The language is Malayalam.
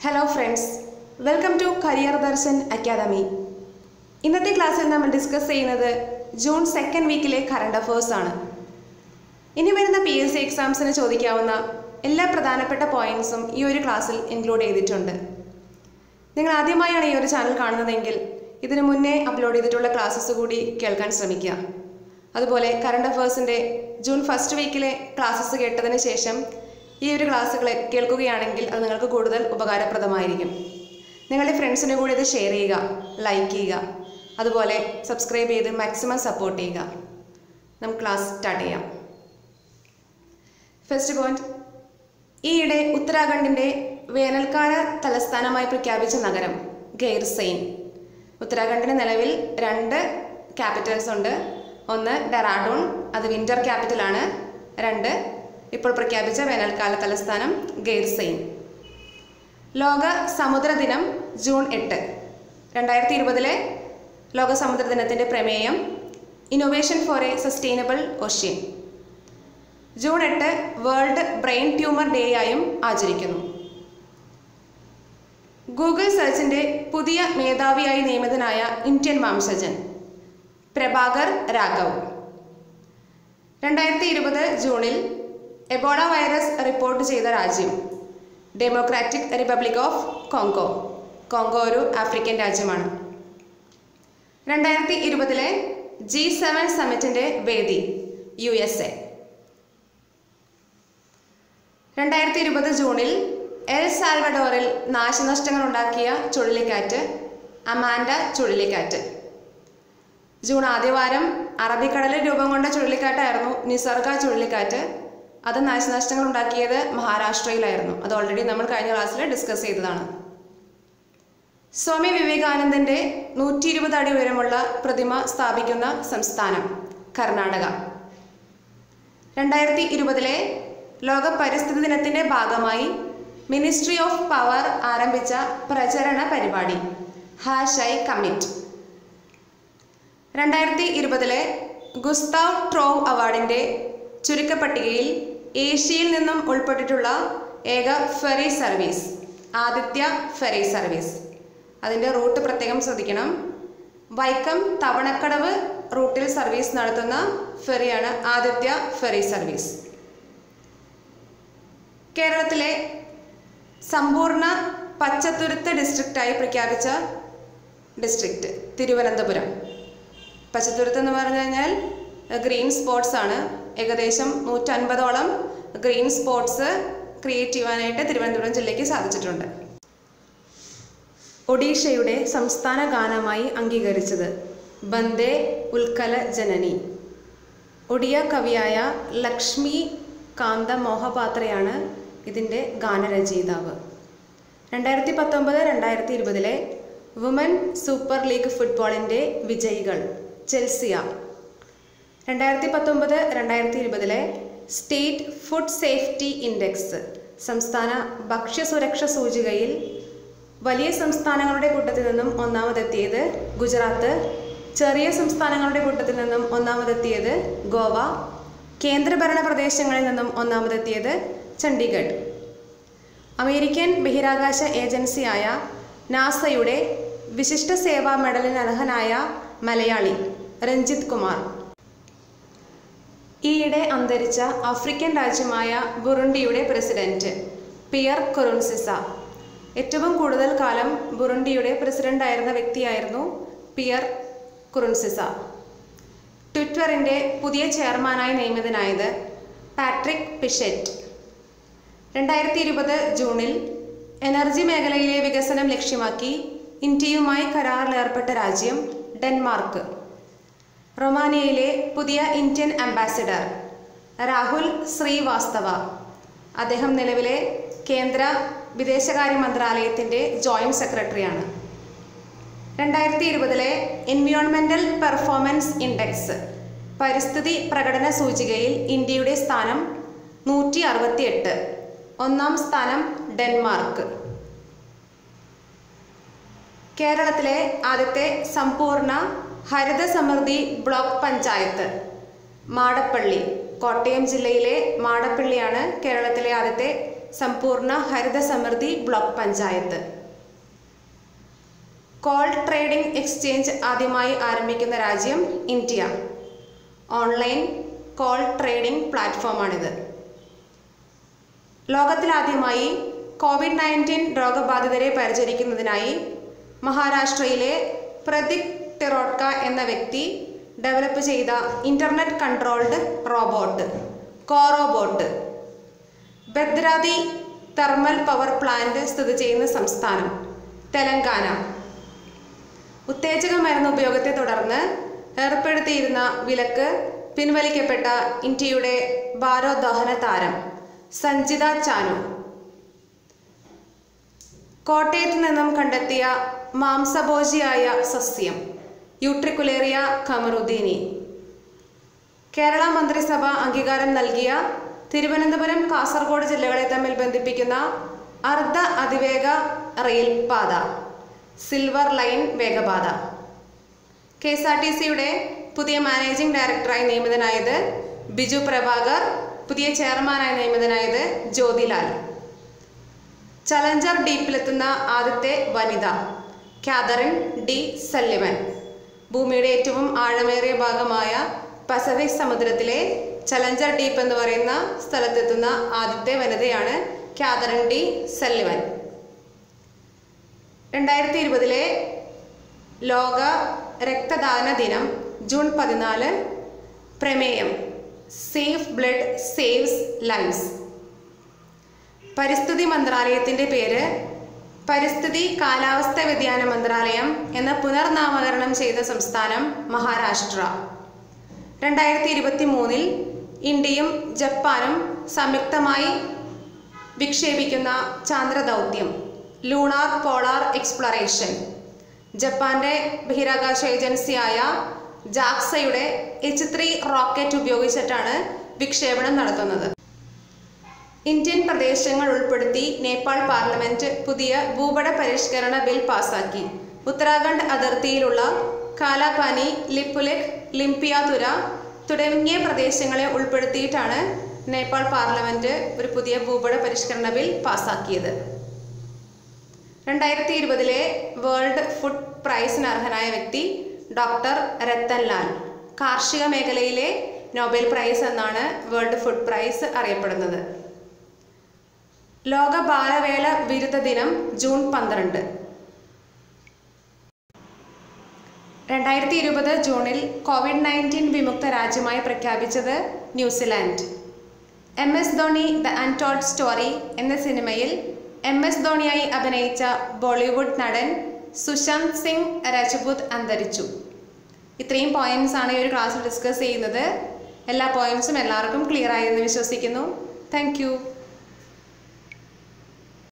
hello friends welcome to career Darshan academy ഇന്നത്തെ ക്ലാസ്സിൽ നമ്മൾ ഡിസ്കസ് ചെയ്യുന്നത് ജൂൺ സെക്കൻഡ് വീക്കിലെ കറണ്ട് അഫേഴ്സ് ആണ് ഇനി വരുന്ന പി എസ് സി എക്സാംസിന് ചോദിക്കാവുന്ന എല്ലാ പ്രധാനപ്പെട്ട പോയിന്റ്സും ഈ ഒരു ക്ലാസ്സിൽ ഇൻക്ലൂഡ് ചെയ്തിട്ടുണ്ട് നിങ്ങൾ ആദ്യമായാണ് ഈ ഒരു ചാനൽ കാണുന്നതെങ്കിൽ ഇതിനു മുന്നേ അപ്ലോഡ് ചെയ്തിട്ടുള്ള ക്ലാസ്സസ് കൂടി കേൾക്കാൻ ശ്രമിക്കുക അതുപോലെ കറണ്ട് അഫേഴ്സിൻ്റെ ജൂൺ ഫസ്റ്റ് വീക്കിലെ ക്ലാസ്സസ് കേട്ടതിന് ശേഷം ഈ ഒരു ക്ലാസ്സുകൾ കേൾക്കുകയാണെങ്കിൽ അത് നിങ്ങൾക്ക് കൂടുതൽ ഉപകാരപ്രദമായിരിക്കും നിങ്ങളുടെ ഫ്രണ്ട്സിന് കൂടി ഇത് ഷെയർ ചെയ്യുക ലൈക്ക് ചെയ്യുക അതുപോലെ സബ്സ്ക്രൈബ് ചെയ്ത് മാക്സിമം സപ്പോർട്ട് ചെയ്യുക നമുക്ക് ക്ലാസ് സ്റ്റാർട്ട് ചെയ്യാം ഫസ്റ്റ് പോയിന്റ് ഈയിടെ ഉത്തരാഖണ്ഡിന്റെ വേനൽക്കാല തലസ്ഥാനമായി പ്രഖ്യാപിച്ച നഗരം ഗൈർസെയിൻ ഉത്തരാഖണ്ഡിന് നിലവിൽ രണ്ട് ക്യാപിറ്റൽസ് ഉണ്ട് ഒന്ന് ഡെറാഡൂൺ അത് വിന്റർ ക്യാപിറ്റലാണ് രണ്ട് ഇപ്പോൾ പ്രഖ്യാപിച്ച വേനൽക്കാല തലസ്ഥാനം ഗൈർസെയിൻ ലോക സമുദ്ര ദിനം ജൂൺ എട്ട് രണ്ടായിരത്തി ഇരുപതിലെ ലോക സമുദ്ര ദിനത്തിൻ്റെ പ്രമേയം innovation for a sustainable ocean June എട്ട് വേൾഡ് ബ്രെയിൻ ട്യൂമർ ഡേ ആയും ആചരിക്കുന്നു ഗൂഗിൾ സെർച്ചിന്റെ പുതിയ മേധാവിയായി നിയമിതനായ ഇന്ത്യൻ വംശജൻ പ്രഭാകർ രാഘവ് രണ്ടായിരത്തി ഇരുപത് ജൂണിൽ എബോള വൈറസ് റിപ്പോർട്ട് ചെയ്ത രാജ്യം Democratic Republic of Congo Congo ഒരു ആഫ്രിക്കൻ രാജ്യമാണ് രണ്ടായിരത്തി ഇരുപതിലെ ജി സെവൻ സമ്മിറ്റിന്റെ വേദി യു എസ് എ രണ്ടായിരത്തി ഇരുപത് ജൂണിൽ എൽ സാൽവഡോറിൽ നാശനഷ്ടങ്ങൾ ഉണ്ടാക്കിയ ചുഴലിക്കാറ്റ് അമാൻഡ ചുഴലിക്കാറ്റ് ജൂൺ ആദ്യവാരം അറബിക്കടലിൽ രൂപം കൊണ്ട ചുഴലിക്കാറ്റായിരുന്നു നിസർഗ ചുഴലിക്കാറ്റ് അത് നാശനഷ്ടങ്ങൾ ഉണ്ടാക്കിയത് മഹാരാഷ്ട്രയിലായിരുന്നു അത് ഓൾറെഡി നമ്മൾ കഴിഞ്ഞ ക്ലാസ്സിൽ ഡിസ്കസ് ചെയ്തതാണ് സ്വാമി വിവേകാനന്ദന്റെ നൂറ്റി ഇരുപത് അടി ഉയരമുള്ള പ്രതിമ സ്ഥാപിക്കുന്ന സംസ്ഥാനം കർണാടക രണ്ടായിരത്തി ഇരുപതിലെ ലോക പരിസ്ഥിതി ദിനത്തിന്റെ ഭാഗമായി മിനിസ്ട്രി ഓഫ് പവർ ആരംഭിച്ച പ്രചരണ പരിപാടി ഹാഷ് ഐ കമ്മിറ്റ് രണ്ടായിരത്തി ഇരുപതിലെ ഗുസ്താവ് ട്രോവ് അവാർഡിന്റെ ചുരുക്കപ്പട്ടികയിൽ ഏഷ്യയിൽ നിന്നും ഉൾപ്പെട്ടിട്ടുള്ള ഏക ferry service Aditya ferry service അതിൻ്റെ റൂട്ട് പ്രത്യേകം ശ്രദ്ധിക്കണം വൈക്കം തവണക്കടവ് റൂട്ടിൽ സർവീസ് നടത്തുന്ന ഫെറിയാണ് ആദിത്യ ഫെറി സർവീസ് കേരളത്തിലെ സമ്പൂർണ്ണ പച്ചത്തുരുത്ത് ഡിസ്ട്രിക്റ്റായി പ്രഖ്യാപിച്ച ഡിസ്ട്രിക്റ്റ് തിരുവനന്തപുരം പച്ചത്തുരുത്ത് എന്ന് പറഞ്ഞു കഴിഞ്ഞാൽ ഗ്രീൻ സ്പോട്സ് ആണ് ഏകദേശം നൂറ്റൻപതോളം ഗ്രീൻ സ്പോട്സ് ക്രിയേറ്റ് ചെയ്യാനായിട്ട് തിരുവനന്തപുരം ജില്ലയ്ക്ക് സാധിച്ചിട്ടുണ്ട് ഒഡീഷയുടെ സംസ്ഥാന ഗാനമായി അംഗീകരിച്ചത് ബന്ദേ ഉൽക്കല ജനനി ഒഡിയ കവിയായ ലക്ഷ്മി കാന്ത മോഹപാത്രയാണ് ഇതിൻ്റെ ഗാനരചയിതാവ് രണ്ടായിരത്തി പത്തൊമ്പത് രണ്ടായിരത്തി ഇരുപതിലെ വുമൻ സൂപ്പർ ലീഗ് ഫുട്ബോളിൻ്റെ വിജയികൾ ചെൽസിയ രണ്ടായിരത്തി പത്തൊമ്പത് രണ്ടായിരത്തി ഇരുപതിലെ സ്റ്റേറ്റ് ഫുഡ് സേഫ്റ്റി ഇൻഡെക്സ് സംസ്ഥാന ഭക്ഷ്യസുരക്ഷ സൂചികയിൽ വലിയ സംസ്ഥാനങ്ങളുടെ കൂട്ടത്തിൽ നിന്നും ഒന്നാമതെത്തിയത് ഗുജറാത്ത് ചെറിയ സംസ്ഥാനങ്ങളുടെ കൂട്ടത്തിൽ നിന്നും ഒന്നാമതെത്തിയത് ഗോവ കേന്ദ്രഭരണ പ്രദേശങ്ങളിൽ നിന്നും ഒന്നാമതെത്തിയത് ചണ്ഡീഗഡ് അമേരിക്കൻ ബഹിരാകാശ ഏജൻസിയായ നാസയുടെ വിശിഷ്ട സേവാ മെഡലിന് അർഹനായ മലയാളി രഞ്ജിത് കുമാർ ഈയിടെ അന്തരിച്ച ആഫ്രിക്കൻ രാജ്യമായ ബുറുണ്ടിയുടെ പ്രസിഡന്റ് പിയർ കൊറുൻസിസ ഏറ്റവും കൂടുതൽ കാലം ബുറുണ്ടിയുടെ പ്രസിഡന്റായിരുന്ന വ്യക്തിയായിരുന്നു പിയർ കുറുൻസിസ ട്വിറ്ററിൻ്റെ പുതിയ ചെയർമാനായി നിയമിതനായത് പാട്രിക് പിഷെറ്റ് രണ്ടായിരത്തി ഇരുപത് ജൂണിൽ എനർജി മേഖലയിലെ വികസനം ലക്ഷ്യമാക്കി ഇന്ത്യയുമായി കരാറിലേർപ്പെട്ട രാജ്യം ഡെൻമാർക്ക് റൊമാനിയയിലെ പുതിയ ഇന്ത്യൻ അംബാസിഡർ രാഹുൽ ശ്രീവാസ്തവ അദ്ദേഹം നിലവിലെ കേന്ദ്ര വിദേശകാര്യ മന്ത്രാലയത്തിൻ്റെ ജോയിൻറ്റ് സെക്രട്ടറിയാണ് രണ്ടായിരത്തി ഇരുപതിലെ എൻവിയോൺമെൻ്റൽ പെർഫോമൻസ് ഇൻഡെക്സ് പരിസ്ഥിതി പ്രകടന സൂചികയിൽ ഇന്ത്യയുടെ സ്ഥാനം നൂറ്റി അറുപത്തിയെട്ട് ഒന്നാം സ്ഥാനം ഡെൻമാർക്ക് കേരളത്തിലെ ആദ്യത്തെ സമ്പൂർണ്ണ ഹരിത സമൃദ്ധി ബ്ലോക്ക് പഞ്ചായത്ത് മാടപ്പള്ളി കോട്ടയം ജില്ലയിലെ മാടപ്പള്ളിയാണ് കേരളത്തിലെ ആദ്യത്തെ സമ്പൂർണ്ണ ഹരിത സമൃദ്ധി block panchayat coal trading exchange ആദ്യമായി ആരംഭിക്കുന്ന രാജ്യം ഇന്ത്യ ഓൺലൈൻ കോൾ ട്രേഡിംഗ് പ്ലാറ്റ്ഫോമാണിത് ലോകത്തിലാദ്യമായി കോവിഡ് നയൻറ്റീൻ രോഗബാധിതരെ പരിചരിക്കുന്നതിനായി മഹാരാഷ്ട്രയിലെ പ്രദിക് ടെറോട്ക എന്ന വ്യക്തി ഡെവലപ്പ് ചെയ്ത internet controlled robot corobot Bhadradri thermal power plant സ്ഥിതി ചെയ്യുന്ന സംസ്ഥാനം തെലങ്കാന ഉത്തേജക മരുന്ന് ഉപയോഗത്തെ തുടർന്ന് ഏർപ്പെടുത്തിയിരുന്ന വിലക്ക് പിൻവലിക്കപ്പെട്ട ഇന്ത്യയുടെ ഭാരോദ്വഹന താരം സഞ്ജിത ചാനു കോട്ടയത്ത് നിന്നും കണ്ടെത്തിയ മാംസഭോജിയായ സസ്യം യൂട്രിക്കുലേറിയ കമറുദ്ദീനി കേരള മന്ത്രിസഭ അംഗീകാരം നൽകിയ തിരുവനന്തപുരം കാസർഗോഡ് ജില്ലകളെ തമ്മിൽ ബന്ധിപ്പിക്കുന്ന അർദ്ധ അതിവേഗ റെയിൽ പാത സിൽവർ ലൈൻ വേഗപാത കെ എസ് ആർ ടി സിയുടെ പുതിയ മാനേജിംഗ് ഡയറക്ടറായി നിയമിതനായത് ബിജു പ്രഭാകർ പുതിയ ചെയർമാനായി നിയമിതനായത് ജ്യോതിലാൽ ചലഞ്ചർ ഡീപ്പിലെത്തുന്ന ആദ്യത്തെ വനിത കാതറിൻ ഡി സല്ലിവൻ ഭൂമിയുടെ ഏറ്റവും ആഴമേറിയ ഭാഗമായ പസഫിക് സമുദ്രത്തിലെ ചലഞ്ചർ ഡീപ്പ് എന്ന് പറയുന്ന സ്ഥലത്തെത്തുന്ന ആദ്യത്തെ വനിതയാണ് കാതറിൻ ഡി സല്ലിവൻ രണ്ടായിരത്തി ഇരുപതിലെ ലോക രക്തദാന ദിനം ജൂൺ പതിനാല് പ്രമേയം സേഫ് ബ്ലഡ് സേവ്സ് ലൈവ്സ് പരിസ്ഥിതി മന്ത്രാലയത്തിൻ്റെ പേര് പരിസ്ഥിതി കാലാവസ്ഥ വ്യതിയാന മന്ത്രാലയം എന്ന പുനർനാമകരണം ചെയ്ത സംസ്ഥാനം മഹാരാഷ്ട്ര രണ്ടായിരത്തി ഇരുപത്തി മൂന്നിൽ ഇന്ത്യയും ജപ്പാനും സംയുക്തമായി വിക്ഷേപിക്കുന്ന ചാന്ദ്രദൗത്യം ലൂണാർ പോളാർ എക്സ്പ്ലറേഷൻ ജപ്പാന്റെ ബഹിരാകാശ ഏജൻസിയായ ജാക്സയുടെ എച്ച് ത്രീ റോക്കറ്റ് ഉപയോഗിച്ചിട്ടാണ് വിക്ഷേപണം നടത്തുന്നത് ഇന്ത്യൻ പ്രദേശങ്ങൾ ഉൾപ്പെടുത്തി നേപ്പാൾ പാർലമെന്റ് പുതിയ ഭൂപട പരിഷ്കരണ ബിൽ പാസാക്കി ഉത്തരാഖണ്ഡ് അതിർത്തിയിലുള്ള കാലാപാനി ലിപ്പുലെക് ലിംപിയാതുര തുടങ്ങിയ പ്രദേശങ്ങളെ ഉൾപ്പെടുത്തിയിട്ടാണ് നേപ്പാൾ പാർലമെന്റ് ഒരു പുതിയ ഭൂപട പരിഷ്കരണ ബിൽ പാസാക്കിയത് രണ്ടായിരത്തി ഇരുപതിലെ വേൾഡ് ഫുഡ് പ്രൈസിന് അർഹനായ വ്യക്തി ഡോക്ടർ രത്തൻ ലാൽ കാർഷിക മേഖലയിലെ നൊബേൽ പ്രൈസ് എന്നാണ് വേൾഡ് ഫുഡ് പ്രൈസ് അറിയപ്പെടുന്നത് ലോക ബാലവേല വിരുദ്ധ ദിനം ജൂൺ പന്ത്രണ്ട് രണ്ടായിരത്തി ഇരുപത് ജൂണിൽ കോവിഡ് നയൻറ്റീൻ വിമുക്ത രാജ്യമായി പ്രഖ്യാപിച്ചത് New Zealand M S Dhoni the untold story എന്ന സിനിമയിൽ എം എസ് ധോണിയായി അഭിനയിച്ച ബോളിവുഡ് നടൻ സുശാന്ത് സിംഗ് രജപുത് അന്തരിച്ചു ഇത്രയും പോയിന്റ്സ് ആണ് ഈ ഒരു ക്ലാസ്സിൽ ഡിസ്കസ് ചെയ്യുന്നത് എല്ലാ പോയിന്റ്സും എല്ലാവർക്കും ക്ലിയർ ആയി എന്ന് വിശ്വസിക്കുന്നു താങ്ക്